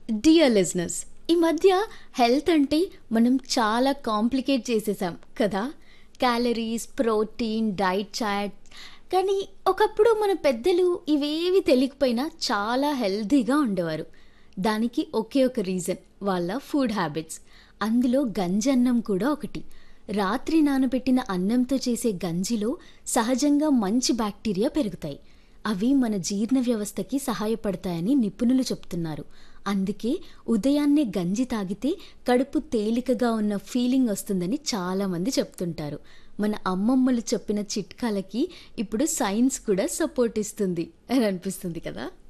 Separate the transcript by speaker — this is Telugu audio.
Speaker 1: డియర్ లిజనర్స్ ఈ మధ్య హెల్త్ అంటే మనం చాలా కాంప్లికేట్ చేసేసాం కదా క్యాలరీస్ ప్రోటీన్ డైట్ చాట్ కానీ ఒకప్పుడు మన పెద్దలు ఇవేవి తెలియకపోయినా చాలా హెల్తీగా ఉండేవారు దానికి ఒకే ఒక రీజన్ వాళ్ళ ఫుడ్ హ్యాబిట్స్ అందులో గంజన్నం కూడా ఒకటి రాత్రి నానబెట్టిన అన్నంతో చేసే గంజిలో సహజంగా మంచి బ్యాక్టీరియా పెరుగుతాయి అవి మన జీర్ణ వ్యవస్థకి సహాయపడతాయని నిపుణులు చెప్తున్నారు అందుకే ఉదయాన్నే గంజి తాగితే కడుపు తేలికగా ఉన్న ఫీలింగ్ వస్తుందని చాలామంది చెప్తుంటారు మన అమ్మమ్మలు చెప్పిన చిట్కాలకి ఇప్పుడు సైన్స్ కూడా సపోర్ట్ ఇస్తుంది అని అనిపిస్తుంది కదా